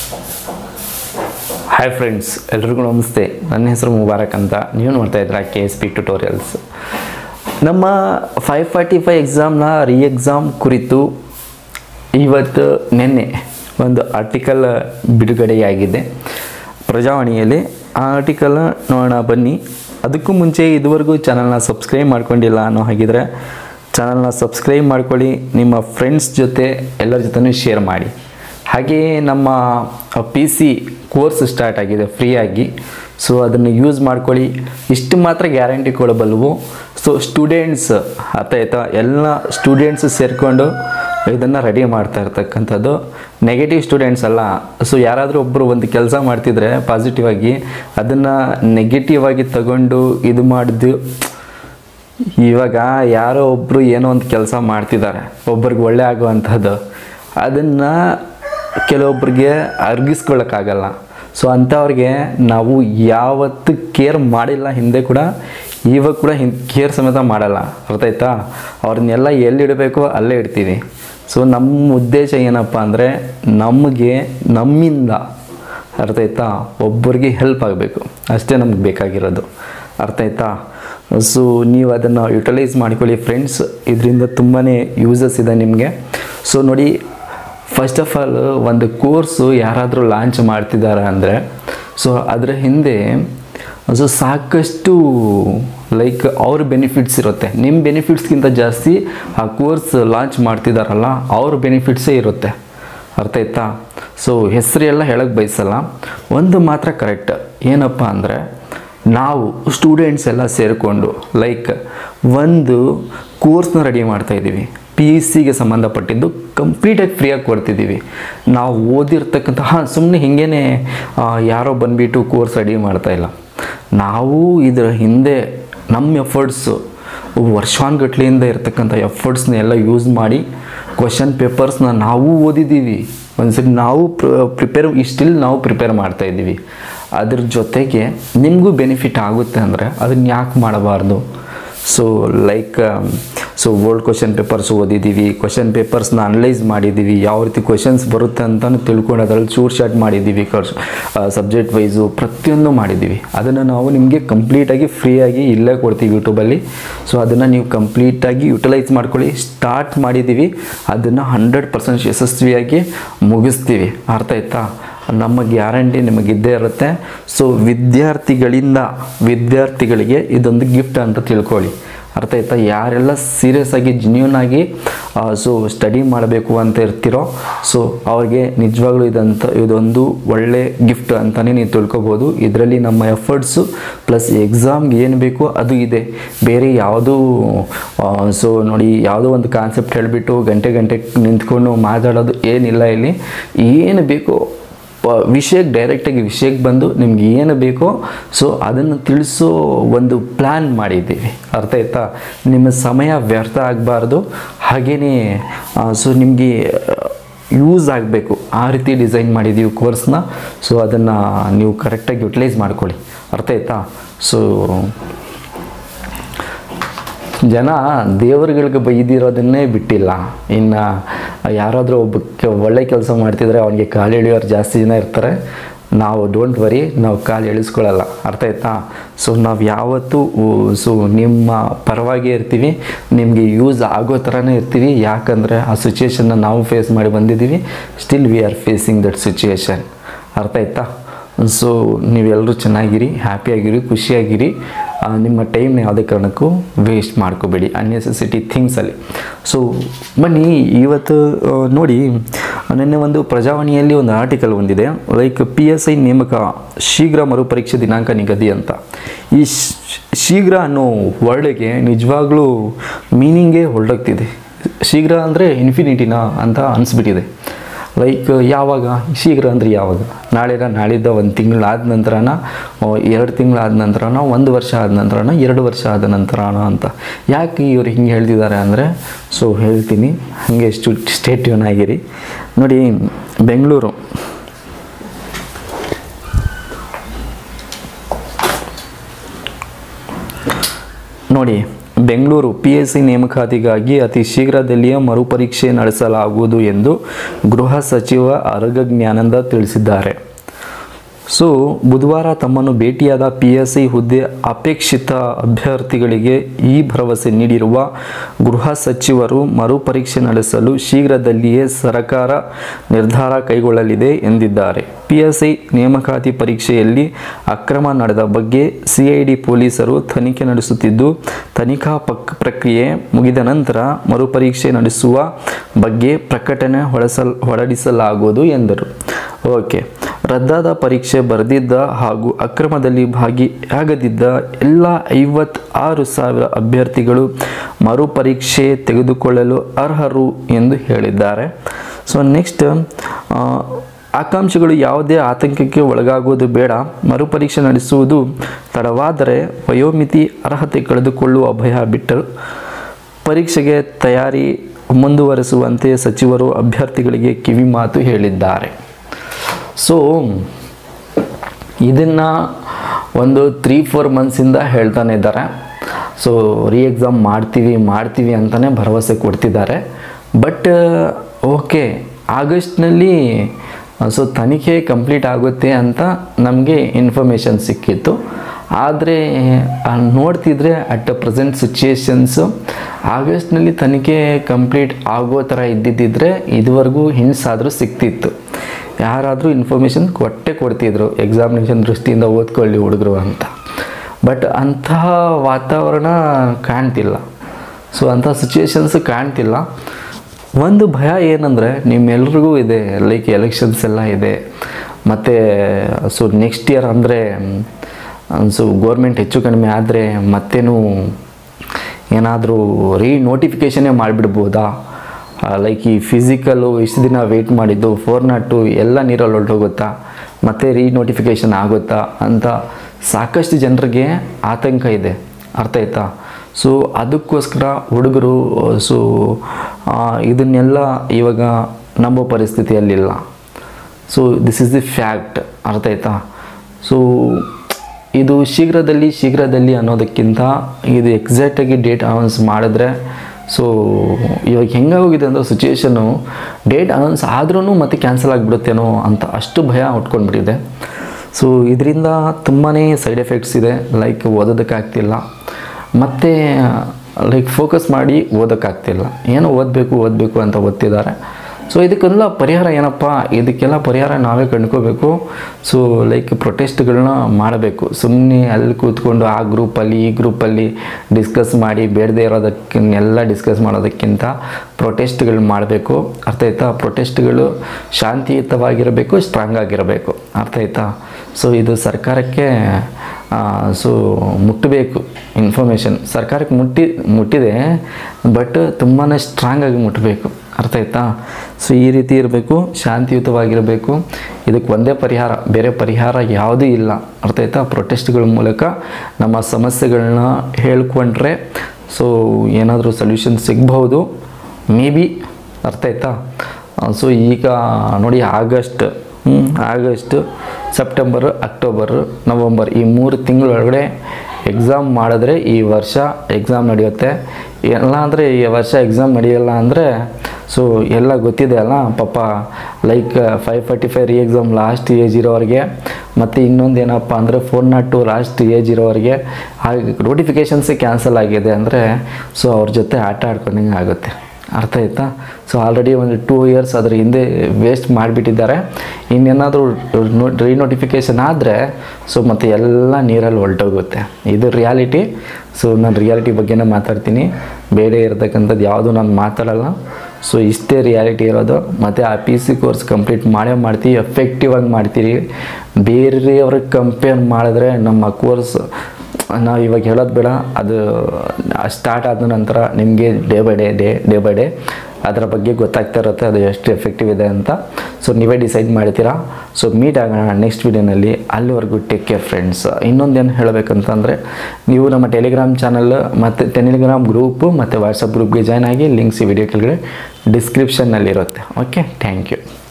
hi friends ಎಲ್ರಿಗೂ ನಮಸ್ತೆ ನನ್ನ ಹೆಸರು ಮುಬಾರಕ್ ಅಂತ ನೀವು ನೋಡ್ತಾ ಇದ್ದೀರಾ ಕೆ ಎಸ್ ಪಿ ಟ್ಯುಟೋರಿಯಲ್ಸ್ ನಮ್ಮ ಫೈವ್ ಫಾರ್ಟಿ ಫೈವ್ ಎಕ್ಸಾಮ್ನ ರೀ ಎಕ್ಸಾಮ್ ಕುರಿತು ಇವತ್ತು ನಿನ್ನೆ ಒಂದು ಆರ್ಟಿಕಲ್ ಬಿಡುಗಡೆಯಾಗಿದೆ ಪ್ರಜಾವಾಣಿಯಲ್ಲಿ ಆ ಆರ್ಟಿಕಲ್ ನೋಡೋಣ ಬನ್ನಿ ಅದಕ್ಕೂ ಮುಂಚೆ ಇದುವರೆಗೂ ಚಾನಲ್ನ ಸಬ್ಸ್ಕ್ರೈಬ್ ಮಾಡ್ಕೊಂಡಿಲ್ಲ ಅನ್ನೋ ಹಾಗಿದ್ರೆ ಚಾನಲ್ನ ಸಬ್ಸ್ಕ್ರೈಬ್ ಮಾಡ್ಕೊಳ್ಳಿ ನಿಮ್ಮ ಫ್ರೆಂಡ್ಸ್ ಜೊತೆ ಎಲ್ಲರ ಜೊತೆನೂ ಶೇರ್ ಮಾಡಿ ಹಾಗೆಯೇ ನಮ್ಮ ಪಿ ಸಿ ಕೋರ್ಸ್ ಸ್ಟಾರ್ಟ್ ಆಗಿದೆ ಫ್ರೀಯಾಗಿ ಸೊ ಅದನ್ನು ಯೂಸ್ ಮಾಡ್ಕೊಳ್ಳಿ ಇಷ್ಟು ಮಾತ್ರ ಗ್ಯಾರಂಟಿ ಕೊಡಬಲ್ವು ಸೊ ಸ್ಟೂಡೆಂಟ್ಸ್ ಅರ್ಥ ಆಯ್ತಾ ಎಲ್ಲ ಸ್ಟೂಡೆಂಟ್ಸ್ ಸೇರಿಕೊಂಡು ಇದನ್ನು ರೆಡಿ ಮಾಡ್ತಾ ಇರ್ತಕ್ಕಂಥದ್ದು ನೆಗೆಟಿವ್ ಸ್ಟೂಡೆಂಟ್ಸ್ ಅಲ್ಲ ಸೊ ಯಾರಾದರೂ ಒಬ್ಬರು ಒಂದು ಕೆಲಸ ಮಾಡ್ತಿದ್ರೆ ಪಾಸಿಟಿವ್ ಆಗಿ ಅದನ್ನು ನೆಗೆಟಿವ್ ಆಗಿ ತಗೊಂಡು ಇದು ಮಾಡಿದ್ದು ಇವಾಗ ಯಾರೋ ಒಬ್ಬರು ಏನೋ ಒಂದು ಕೆಲಸ ಮಾಡ್ತಿದ್ದಾರೆ ಒಬ್ರಿಗೆ ಒಳ್ಳೆ ಆಗುವಂಥದ್ದು ಅದನ್ನು ಕೆಲವೊಬ್ಬರಿಗೆ ಅರ್ಗಿಸ್ಕೊಳ್ಳೋಕ್ಕಾಗಲ್ಲ ಸೊ ಅಂಥವ್ರಿಗೆ ನಾವು ಯಾವತ್ತು ಕೇರ್ ಮಾಡಿಲ್ಲ ಹಿಂದೆ ಕೂಡ ಇವಾಗ ಕೂಡ ಹಿಂ ಕೇರ್ ಸಮೇತ ಮಾಡಲ್ಲ ಅರ್ಥ ಆಯ್ತಾ ಅವ್ರನ್ನೆಲ್ಲ ಎಲ್ಲಿಡಬೇಕು ಅಲ್ಲೇ ಇಡ್ತೀವಿ ಸೊ ನಮ್ಮ ಉದ್ದೇಶ ಏನಪ್ಪ ಅಂದರೆ ನಮಗೆ ನಮ್ಮಿಂದ ಅರ್ಥ ಆಯ್ತಾ ಒಬ್ಬರಿಗೆ ಹೆಲ್ಪ್ ಆಗಬೇಕು ಅಷ್ಟೇ ನಮ್ಗೆ ಬೇಕಾಗಿರೋದು ಅರ್ಥ ಆಯ್ತಾ ಸೊ ನೀವು ಅದನ್ನು ಯುಟಿಲೈಸ್ ಮಾಡ್ಕೊಳ್ಳಿ ಫ್ರೆಂಡ್ಸ್ ಇದರಿಂದ ತುಂಬಾ ಯೂಸಸ್ ಇದೆ ನಿಮಗೆ ಸೊ ನೋಡಿ ಫಸ್ಟ್ ಆಫ್ ಆಲ್ ಒಂದು ಕೋರ್ಸು ಯಾರಾದರೂ ಲಾಂಚ್ ಮಾಡ್ತಿದ್ದಾರೆ ಅಂದರೆ ಸೊ ಅದರ ಹಿಂದೆ ಸೊ ಸಾಕಷ್ಟು ಲೈಕ್ ಅವ್ರ ಬೆನಿಫಿಟ್ಸ್ ಇರುತ್ತೆ ನಿಮ್ಮ ಬೆನಿಫಿಟ್ಸ್ಗಿಂತ ಜಾಸ್ತಿ ಆ ಕೋರ್ಸ್ ಲಾಂಚ್ ಮಾಡ್ತಿದ್ದಾರಲ್ಲ ಅವ್ರ ಬೆನಿಫಿಟ್ಸೇ ಇರುತ್ತೆ ಅರ್ಥ ಆಯ್ತಾ ಸೊ ಹೆಸರು ಎಲ್ಲ ಹೇಳಕ್ಕೆ ಬಯಸಲ್ಲ ಒಂದು ಮಾತ್ರ ಕರೆಕ್ಟ್ ಏನಪ್ಪ ಅಂದರೆ ನಾವು ಸ್ಟೂಡೆಂಟ್ಸ್ ಎಲ್ಲ ಸೇರಿಕೊಂಡು ಲೈಕ್ ಒಂದು ಕೋರ್ಸ್ನ ರೆಡಿ ಮಾಡ್ತಾಯಿದ್ದೀವಿ ಪಿ ಯು ಸಿಗೆ ಸಂಬಂಧಪಟ್ಟಿದ್ದು ಕಂಪ್ಲೀಟಾಗಿ ಫ್ರೀಯಾಗಿ ಕೊಡ್ತಿದ್ದೀವಿ ನಾವು ಓದಿರ್ತಕ್ಕಂಥ ಹಾಂ ಸುಮ್ಮನೆ ಹಿಂಗೇ ಯಾರೋ ಬಂದುಬಿಟ್ಟು ಕೋರ್ಸ್ ರೆಡಿ ಮಾಡ್ತಾಯಿಲ್ಲ ನಾವು ಇದರ ಹಿಂದೆ ನಮ್ಮ ಎಫರ್ಟ್ಸು ವರ್ಷಾನುಗಟ್ಲೆಯಿಂದ ಇರ್ತಕ್ಕಂಥ ಎಫರ್ಟ್ಸ್ನ ಎಲ್ಲ ಯೂಸ್ ಮಾಡಿ ಕ್ವಶನ್ ಪೇಪರ್ಸ್ನ ನಾವು ಓದಿದ್ದೀವಿ ಒಂದ್ಸರಿ ನಾವು ಪ್ರಿಪೇರ್ ಇಷ್ಟಿಲ್ ನಾವು ಪ್ರಿಪೇರ್ ಮಾಡ್ತಾ ಇದ್ದೀವಿ ಅದ್ರ ಜೊತೆಗೆ ನಿಮಗೂ ಬೆನಿಫಿಟ್ ಆಗುತ್ತೆ ಅಂದರೆ ಅದನ್ನು ಯಾಕೆ ಮಾಡಬಾರ್ದು so like so old question papers ಓದಿದ್ದೀವಿ ಕ್ವಶನ್ ಪೇಪರ್ಸ್ನ ಅನಲೈಸ್ ಮಾಡಿದ್ದೀವಿ ಯಾವ ರೀತಿ ಕ್ವಶನ್ಸ್ ಬರುತ್ತೆ ಅಂತಲೂ ತಿಳ್ಕೊಂಡು ಅದರಲ್ಲಿ ಚೂರ್ ಶಾರ್ಟ್ ಮಾಡಿದ್ದೀವಿ ಕರ್ಸ್ ಸಬ್ಜೆಕ್ಟ್ ವೈಸು ಪ್ರತಿಯೊಂದು ಮಾಡಿದ್ದೀವಿ ಅದನ್ನು ನಾವು ನಿಮಗೆ ಕಂಪ್ಲೀಟಾಗಿ ಫ್ರೀಯಾಗಿ ಇಲ್ಲೇ ಕೊಡ್ತೀವಿ ಯೂಟ್ಯೂಬಲ್ಲಿ ಸೊ ಅದನ್ನು ನೀವು ಕಂಪ್ಲೀಟಾಗಿ ಯುಟಿಲೈಸ್ ಮಾಡ್ಕೊಳ್ಳಿ ಸ್ಟಾರ್ಟ್ ಮಾಡಿದ್ದೀವಿ ಅದನ್ನು ಹಂಡ್ರೆಡ್ ಪರ್ಸೆಂಟ್ ಯಶಸ್ವಿಯಾಗಿ ಮುಗಿಸ್ತೀವಿ ಅರ್ಥ ಆಯ್ತಾ ನಮ್ಮ ಗ್ಯಾರಂಟಿ ನಿಮಗಿದ್ದೇ ಇರುತ್ತೆ ಸೊ ವಿದ್ಯಾರ್ಥಿಗಳಿಂದ ವಿದ್ಯಾರ್ಥಿಗಳಿಗೆ ಇದೊಂದು ಗಿಫ್ಟ್ ಅಂತ ತಿಳ್ಕೊಳ್ಳಿ ಅರ್ಥ ಆಯ್ತಾ ಯಾರೆಲ್ಲ ಸೀರಿಯಸ್ ಆಗಿ ಜೆನ್ಯೂನ್ ಆಗಿ ಸೊ ಸ್ಟಡಿ ಮಾಡಬೇಕು ಅಂತ ಇರ್ತಿರೋ ಸೊ ಅವ್ರಿಗೆ ನಿಜವಾಗ್ಲೂ ಇದಂತ ಇದೊಂದು ಒಳ್ಳೆ ಗಿಫ್ಟ್ ಅಂತಲೇ ನೀವು ತಿಳ್ಕೊಬೋದು ಇದರಲ್ಲಿ ನಮ್ಮ ಎಫರ್ಟ್ಸು ಪ್ಲಸ್ ಎಕ್ಸಾಮ್ಗೆ ಏನು ಬೇಕು ಅದು ಇದೆ ಬೇರೆ ಯಾವುದೂ ಸೊ ನೋಡಿ ಯಾವುದೋ ಒಂದು ಕಾನ್ಸೆಪ್ಟ್ ಹೇಳಿಬಿಟ್ಟು ಗಂಟೆ ಗಂಟೆ ನಿಂತ್ಕೊಂಡು ಮಾತಾಡೋದು ಏನಿಲ್ಲ ಇಲ್ಲಿ ಏನು ಬೇಕೋ ವಿಷಯಕ್ಕೆ ಡೈರೆಕ್ಟಾಗಿ ವಿಷಯಕ್ಕೆ ಬಂದು ನಿಮ್ಗೆ ಏನು ಬೇಕೋ ಸೊ ಅದನ್ನು ತಿಳಿಸೋ ಒಂದು ಪ್ಲ್ಯಾನ್ ಮಾಡಿದ್ದೀವಿ ಅರ್ಥ ಆಯ್ತಾ ನಿಮ್ಮ ಸಮಯ ವ್ಯರ್ಥ ಆಗಬಾರ್ದು ಹಾಗೆಯೇ ಸೊ ನಿಮಗೆ ಯೂಸ್ ಆಗಬೇಕು ಆ ರೀತಿ ಡಿಸೈನ್ ಮಾಡಿದ್ದೀವಿ ಕೋರ್ಸ್ನ ಸೊ ಅದನ್ನು ನೀವು ಕರೆಕ್ಟಾಗಿ ಯುಟಿಲೈಸ್ ಮಾಡ್ಕೊಳ್ಳಿ ಅರ್ಥ ಆಯ್ತಾ ಸೊ ಜನ ದೇವರುಗಳಿಗೆ ಬೈದಿರೋದನ್ನೇ ಬಿಟ್ಟಿಲ್ಲ ಇನ್ನು ಯಾರಾದರೂ ಒಬ್ಬ ಕೆ ಒಳ್ಳೆ ಕೆಲಸ ಮಾಡ್ತಿದ್ರೆ ಅವನಿಗೆ ಕಾಲು ಎಳೆಯೋರು ಜಾಸ್ತಿ ಜನ ಇರ್ತಾರೆ ನಾವು ಡೋಂಟ್ ವರಿ ನಾವು ಕಾಲು ಎಳಿಸ್ಕೊಳ್ಳಲ್ಲ ಅರ್ಥ ಆಯ್ತಾ ಸೊ ನಾವು ಯಾವತ್ತೂ ಸೊ ನಿಮ್ಮ ಪರವಾಗಿ ಇರ್ತೀವಿ ನಿಮಗೆ ಯೂಸ್ ಆಗೋ ಥರನೇ ಇರ್ತೀವಿ ಯಾಕಂದರೆ ಆ ಸಿಚುವೇಶನ್ನ ನಾವು ಫೇಸ್ ಮಾಡಿ ಬಂದಿದ್ದೀವಿ still we are facing that situation ಅರ್ಥ ಆಯ್ತಾ ಸೊ ನೀವೆಲ್ಲರೂ ಚೆನ್ನಾಗಿರಿ ಹ್ಯಾಪಿಯಾಗಿರಿ ಖುಷಿಯಾಗಿರಿ ನಿಮ್ಮ ಟೈಮ್ನ ಯಾವುದೇ ಕಾರಣಕ್ಕೂ ವೇಸ್ಟ್ ಮಾಡ್ಕೋಬೇಡಿ ಅನ್ನೆಸೆಸಿಟಿ ಥಿಂಗ್ಸಲ್ಲಿ ಸೊ ಬನ್ನಿ ಇವತ್ತು ನೋಡಿ ನಿನ್ನೆ ಒಂದು ಪ್ರಜಾವಾಣಿಯಲ್ಲಿ ಒಂದು ಆರ್ಟಿಕಲ್ ಬಂದಿದೆ ಲೈಕ್ ಪಿ ಎಸ್ ಐ ನೇಮಕ ಶೀಘ್ರ ಮರುಪರೀಕ್ಷೆ ದಿನಾಂಕ ನಿಗದಿ ಅಂತ ಈ ಶೀಘ್ರ ಅನ್ನೋ ವರ್ಡ್ಗೆ ನಿಜವಾಗ್ಲೂ ಮೀನಿಂಗೇ ಹೊರಡೋಗ್ತಿದೆ ಶೀಘ್ರ ಅಂದರೆ ಇನ್ಫಿನಿಟಿನಾ ಅಂತ ಅನಿಸ್ಬಿಟ್ಟಿದೆ ಲೈಕ್ ಯಾವಾಗ ಶೀಘ್ರ ಅಂದರೆ ಯಾವಾಗ ನಾಳೆನ ನಾಳಿದ್ದ ಒಂದು ತಿಂಗಳಾದ ನಂತರನ ಎರಡು ತಿಂಗಳಾದ ನಂತರನ ಒಂದು ವರ್ಷ ಆದ ನಂತರನ ಎರಡು ವರ್ಷ ಆದ ನಂತರನ ಅಂತ ಯಾಕೆ ಇವ್ರು ಹಿಂಗೆ ಹೇಳ್ತಿದ್ದಾರೆ ಅಂದರೆ ಸೊ ಹೇಳ್ತೀನಿ ಹಾಗೆ ಸ್ಟು ಸ್ಟೇಟ್ಯೂನ್ ಆಗಿರಿ ನೋಡಿ ಬೆಂಗಳೂರು ನೋಡಿ Bengaluru Bengaluru P S C ನೇಮಕಾತಿಗಾಗಿ ಅತಿ ಶೀಘ್ರದಲ್ಲಿಯೇ ಮರುಪರೀಕ್ಷೆ ನಡೆಸಲಾಗುವುದು ಎಂದು ಗೃಹ ಸಚಿವ ಅರಗ ಜ್ಞಾನಂದ ತಿಳಿಸಿದ್ದಾರೆ ಸೊ ಬುಧವಾರ ತಮ್ಮನ್ನು ಭೇಟಿಯಾದ ಪಿ ಎಸ್ ಐ ಹುದ್ದೆ ಅಪೇಕ್ಷಿತ ಅಭ್ಯರ್ಥಿಗಳಿಗೆ ಈ ಭರವಸೆ ನೀಡಿರುವ ಗೃಹ ಸಚಿವರು ಮರುಪರೀಕ್ಷೆ ನಡೆಸಲು ಶೀಘ್ರದಲ್ಲಿಯೇ ಸರ್ಕಾರ ನಿರ್ಧಾರ ಕೈಗೊಳ್ಳಲಿದೆ ಎಂದಿದ್ದಾರೆ ಪಿ ಎಸ್ ಐ ನೇಮಕಾತಿ ಪರೀಕ್ಷೆಯಲ್ಲಿ ಅಕ್ರಮ ನಡೆದ ಬಗ್ಗೆ ಸಿಐಡಿ ಪೊಲೀಸರು ತನಿಖೆ ನಡೆಸುತ್ತಿದ್ದು ತನಿಖಾ ಪಕ್ ಪ್ರಕ್ರಿಯೆ ಮುಗಿದ ನಂತರ ಮರುಪರೀಕ್ಷೆ ನಡೆಸುವ ಬಗ್ಗೆ ಪ್ರಕಟಣೆ ಹೊರಡಿಸಲ್ ಹೊರಡಿಸಲಾಗುವುದು ಎಂದರು ಓಕೆ ರದ್ದಾದ ಪರೀಕ್ಷೆ ಬರೆದಿದ್ದ ಹಾಗೂ ಅಕ್ರಮದಲ್ಲಿ ಭಾಗಿಯಾಗದಿದ್ದ ಎಲ್ಲ ಐವತ್ತಾರು ಸಾವಿರ ಅಭ್ಯರ್ಥಿಗಳು ಮರುಪರೀಕ್ಷೆ ತೆಗೆದುಕೊಳ್ಳಲು ಅರ್ಹರು ಎಂದು ಹೇಳಿದ್ದಾರೆ ಸೊ ನೆಕ್ಸ್ಟ್ ಆಕಾಂಕ್ಷಿಗಳು ಯಾವುದೇ ಆತಂಕಕ್ಕೆ ಒಳಗಾಗುವುದು ಬೇಡ ಮರುಪರೀಕ್ಷೆ ನಡೆಸುವುದು ತಡವಾದರೆ ವಯೋಮಿತಿ ಅರ್ಹತೆ ಕಳೆದುಕೊಳ್ಳುವ ಭಯ ಬಿಟ್ಟರು ಪರೀಕ್ಷೆಗೆ ತಯಾರಿ ಮುಂದುವರಿಸುವಂತೆ ಸಚಿವರು ಅಭ್ಯರ್ಥಿಗಳಿಗೆ ಕಿವಿಮಾತು ಹೇಳಿದ್ದಾರೆ ಸೊ ಇದನ್ನು ಒಂದು ತ್ರೀ ಫೋರ್ ಮಂತ್ಸಿಂದ ಹೇಳ್ತಾನೆ ಇದ್ದಾರೆ ಸೊ ರೀ ಎಕ್ಸಾಮ್ ಮಾಡ್ತೀವಿ ಮಾಡ್ತೀವಿ ಅಂತಲೇ ಭರವಸೆ ಕೊಡ್ತಿದ್ದಾರೆ ಬಟ್ ಓಕೆ ಆಗಸ್ಟ್ನಲ್ಲಿ ಸೊ ತನಿಖೆ ಕಂಪ್ಲೀಟ್ ಆಗುತ್ತೆ ಅಂತ ನಮಗೆ ಇನ್ಫಾರ್ಮೇಷನ್ ಸಿಕ್ಕಿತ್ತು ಆದರೆ ನೋಡ್ತಿದ್ರೆ ಅಟ್ ಪ್ರೆಸೆಂಟ್ ಸಿಚುಯೇಷನ್ಸು ಆಗಸ್ಟ್ನಲ್ಲಿ ತನಿಖೆ ಕಂಪ್ಲೀಟ್ ಆಗೋ ಥರ ಇದ್ದಿದ್ದಿದ್ರೆ ಇದುವರೆಗೂ ಹಿಂಟ್ಸ್ ಆದರೂ ಸಿಕ್ತಿತ್ತು ಯಾರಾದರೂ ಇನ್ಫಾರ್ಮೇಷನ್ ಕೊಟ್ಟೆ ಕೊಡ್ತಿದ್ರು ಎಕ್ಸಾಮಿನೇಷನ್ ದೃಷ್ಟಿಯಿಂದ ಓದ್ಕೊಳ್ಳಿ ಹುಡುಗರು ಅಂತ ಬಟ್ ಅಂತಹ ವಾತಾವರಣ ಕಾಣ್ತಿಲ್ಲ ಸೊ ಅಂಥ ಸಿಚುವೇಶನ್ಸ್ ಕಾಣ್ತಿಲ್ಲ ಒಂದು ಭಯ ಏನಂದರೆ ನಿಮ್ಮೆಲ್ರಿಗೂ ಇದೆ ಲೈಕ್ ಎಲೆಕ್ಷನ್ಸ್ ಎಲ್ಲ ಇದೆ ಮತ್ತು ಸೊ ನೆಕ್ಸ್ಟ್ ಇಯರ್ ಅಂದರೆ ಸೊ ಗೋರ್ಮೆಂಟ್ ಹೆಚ್ಚು ಕಡಿಮೆ ಆದರೆ ಮತ್ತೇನು ಏನಾದರೂ ರೀ ನೋಟಿಫಿಕೇಷನ್ನೇ ಮಾಡಿಬಿಡ್ಬೋದಾ ಲೈಕ್ ಈ ಫಿಸಿಕಲ್ಲು ಇಷ್ಟು ದಿನ ವೆಯ್ಟ್ ಮಾಡಿದ್ದು ಫೋರ್ ನಾಟ್ ಟು ಎಲ್ಲ ನೀರಲ್ಲಿ ಹೊರಟೋಗುತ್ತಾ ಮತ್ತೆ ರೀ ನೋಟಿಫಿಕೇಷನ್ ಆಗುತ್ತಾ ಅಂತ ಸಾಕಷ್ಟು ಜನರಿಗೆ ಆತಂಕ ಇದೆ ಅರ್ಥ ಆಯ್ತಾ ಸೊ ಅದಕ್ಕೋಸ್ಕರ ಹುಡುಗರು ಸೊ ಇದನ್ನೆಲ್ಲ ಇವಾಗ ನಂಬೋ ಪರಿಸ್ಥಿತಿಯಲ್ಲಿಲ್ಲ so this is the fact ಅರ್ಥ ಆಯ್ತಾ ಸೊ ಇದು ಶೀಘ್ರದಲ್ಲಿ ಶೀಘ್ರದಲ್ಲಿ ಅನ್ನೋದಕ್ಕಿಂತ ಇದು ಎಕ್ಸಾಕ್ಟಾಗಿ ಡೇಟ್ ಅನೌನ್ಸ್ ಮಾಡಿದ್ರೆ ಸೊ ಇವಾಗ ಹೆಂಗೆ ಹೋಗಿದೆ ಅಂದರೆ ಸಿಚುವೇಶನು ಡೇಟ್ ಅನೌನ್ಸ್ ಆದ್ರೂ ಮತ್ತೆ ಕ್ಯಾನ್ಸಲ್ ಆಗಿಬಿಡುತ್ತೇನೋ ಅಂತ ಅಷ್ಟು ಭಯ ಉಟ್ಕೊಂಡ್ಬಿಟ್ಟಿದೆ ಸೊ ಇದರಿಂದ ತುಂಬಾ ಸೈಡ್ ಎಫೆಕ್ಟ್ಸ್ ಇದೆ ಲೈಕ್ ಓದೋದಕ್ಕಾಗ್ತಿಲ್ಲ ಮತ್ತು ಲೈಕ್ ಫೋಕಸ್ ಮಾಡಿ ಓದೋಕ್ಕಾಗ್ತಿಲ್ಲ ಏನೋ ಓದಬೇಕು ಓದಬೇಕು ಅಂತ ಓದ್ತಿದ್ದಾರೆ ಸೊ ಇದಕ್ಕೆಲ್ಲ ಪರಿಹಾರ ಏನಪ್ಪ ಇದಕ್ಕೆಲ್ಲ ಪರಿಹಾರ ನಾವೇ ಕಂಡ್ಕೋಬೇಕು ಸೊ ಲೈಕ್ ಪ್ರೊಟೆಸ್ಟ್ಗಳನ್ನ ಮಾಡಬೇಕು ಸುಮ್ಮನೆ ಅಲ್ಲಿ ಕೂತ್ಕೊಂಡು ಆ ಗ್ರೂಪಲ್ಲಿ ಈ ಗ್ರೂಪಲ್ಲಿ ಡಿಸ್ಕಸ್ ಮಾಡಿ ಬೇಡದೇ ಇರೋದಕ್ಕೆಲ್ಲ ಡಿಸ್ಕಸ್ ಮಾಡೋದಕ್ಕಿಂತ ಪ್ರೊಟೆಸ್ಟ್ಗಳು ಮಾಡಬೇಕು ಅರ್ಥ ಆಯ್ತಾ ಪ್ರೊಟೆಸ್ಟ್ಗಳು ಶಾಂತಿಯುತವಾಗಿರಬೇಕು ಸ್ಟ್ರಾಂಗ್ ಆಗಿರಬೇಕು ಅರ್ಥ ಆಯ್ತಾ ಸೊ ಇದು ಸರ್ಕಾರಕ್ಕೆ ಸೊ ಮುಟ್ಟಬೇಕು ಇನ್ಫಾರ್ಮೇಷನ್ ಸರ್ಕಾರಕ್ಕೆ ಮುಟ್ಟಿ ಮುಟ್ಟಿದೆ ಬಟ್ ತುಂಬಾ ಸ್ಟ್ರಾಂಗಾಗಿ ಮುಟ್ಟಬೇಕು ಅರ್ಥ ಆಯ್ತಾ ಸೊ ಈ ರೀತಿ ಇರಬೇಕು ಶಾಂತಿಯುತವಾಗಿರಬೇಕು ಇದಕ್ಕೆ ಒಂದೇ ಪರಿಹಾರ ಬೇರೆ ಪರಿಹಾರ ಯಾವುದೂ ಇಲ್ಲ ಅರ್ಥ ಆಯ್ತಾ ಪ್ರೊಟೆಸ್ಟ್ಗಳ ಮೂಲಕ ನಮ್ಮ ಸಮಸ್ಯೆಗಳನ್ನ ಹೇಳ್ಕೊಂಡ್ರೆ ಸೊ ಏನಾದರೂ ಸೊಲ್ಯೂಷನ್ ಸಿಗ್ಬಹುದು ಮೇ ಬಿ ಅರ್ಥ ಆಯ್ತಾ ಸೊ ಈಗ ನೋಡಿ August August September October November ಈ ಮೂರು ತಿಂಗಳೊಳಗಡೆ ಎಕ್ಸಾಮ್ ಮಾಡಿದ್ರೆ ಈ ವರ್ಷ ಎಕ್ಸಾಮ್ ನಡೆಯುತ್ತೆ ಎಲ್ಲ ಅಂದರೆ ಈ ವರ್ಷ ಎಕ್ಸಾಮ್ ನಡೆಯಲ್ಲ ಅಂದರೆ ಸೊ ಎಲ್ಲ ಗೊತ್ತಿದೆ ಅಲ್ಲ ಪಾಪ like five forty five re exam last age ಇರೋರಿಗೆ ಮತ್ತು ಇನ್ನೊಂದು ಏನಪ್ಪ ಅಂದರೆ four not two last age ಇರೋರಿಗೆ ಹಾಗೆ ನೋಟಿಫಿಕೇಷನ್ಸೇ ಕ್ಯಾನ್ಸಲ್ ಆಗಿದೆ ಅಂದರೆ ಸೊ ಅವ್ರ ಜೊತೆ ಆಟ ಆಡ್ಕೊಂಡಂಗೆ ಆಗುತ್ತೆ ಅರ್ಥ ಆಯ್ತಾ ಸೊ ಆಲ್ರೆಡಿ ಒಂದು ಟೂ ಇಯರ್ಸ್ ಅದ್ರ ಹಿಂದೆ ವೇಸ್ಟ್ ಮಾಡಿಬಿಟ್ಟಿದ್ದಾರೆ ಇನ್ನೇನಾದರೂ ನೋ ರೀನೋಟಿಫಿಕೇಷನ್ ಆದರೆ ಸೊ ಮತ್ತು ಎಲ್ಲ ನೀರಲ್ಲಿ ಹೊರಟೋಗುತ್ತೆ ಇದು ರಿಯಾಲಿಟಿ ಸೊ ನಾನು ರಿಯಾಲಿಟಿ ಬಗ್ಗೆನೇ ಮಾತಾಡ್ತೀನಿ ಬೇರೆ ಇರತಕ್ಕಂಥದ್ದು ಯಾವುದು ನಾನು ಮಾತಾಡಲ್ಲ ಸೊ ಇಷ್ಟೇ ರಿಯಾಲಿಟಿ ಇರೋದು ಮತ್ತು ಆ ಪಿ ಸಿ ಕೋರ್ಸ್ ಕಂಪ್ಲೀಟ್ ಮಾಡೇ ಮಾಡ್ತೀವಿ ಎಫೆಕ್ಟಿವ್ ಆಗಿ ಮಾಡ್ತೀರಿ ಬೇರೆಯವ್ರಿಗೆ ಕಂಪೇರ್ ಮಾಡಿದ್ರೆ ನಮ್ಮ ಕೋರ್ಸ್ ನಾವು ಇವಾಗ ಹೇಳೋದು ಬೇಡ ಅದು ಸ್ಟಾರ್ಟ್ ಆದ ನಂತರ ನಿಮಗೆ day by day day day by day ಅದರ ಬಗ್ಗೆ ಗೊತ್ತಾಗ್ತಾ ಇರುತ್ತೆ ಅದು ಎಷ್ಟು ಎಫೆಕ್ಟಿವ್ ಇದೆ ಅಂತ ಸೊ ನೀವೇ ಡಿಸೈಡ್ ಮಾಡ್ತೀರಾ ಸೊ ಮೀಟ್ ಆಗೋಣ ನೆಕ್ಸ್ಟ್ ವೀಡಿಯೋನಲ್ಲಿ ಅಲ್ಲಿವರೆಗೂ ಟೇಕ್ ಕೇರ್ ಫ್ರೆಂಡ್ಸ್ ಇನ್ನೊಂದೇನು ಹೇಳಬೇಕಂತಂದರೆ ನೀವು ನಮ್ಮ ಟೆಲಿಗ್ರಾಮ್ ಚಾನಲ್ ಮತ್ತು ಟೆಲಿಗ್ರಾಮ್ ಗ್ರೂಪು ಮತ್ತು ವಾಟ್ಸಪ್ ಗ್ರೂಪ್ಗೆ ಜಾಯ್ನ್ ಆಗಿ ಲಿಂಕ್ಸ್ ಈ ವಿಡಿಯೋ ಕೆಳಗಡೆ ಡಿಸ್ಕ್ರಿಪ್ಷನ್ನಲ್ಲಿರುತ್ತೆ ಓಕೆ ಥ್ಯಾಂಕ್ ಯು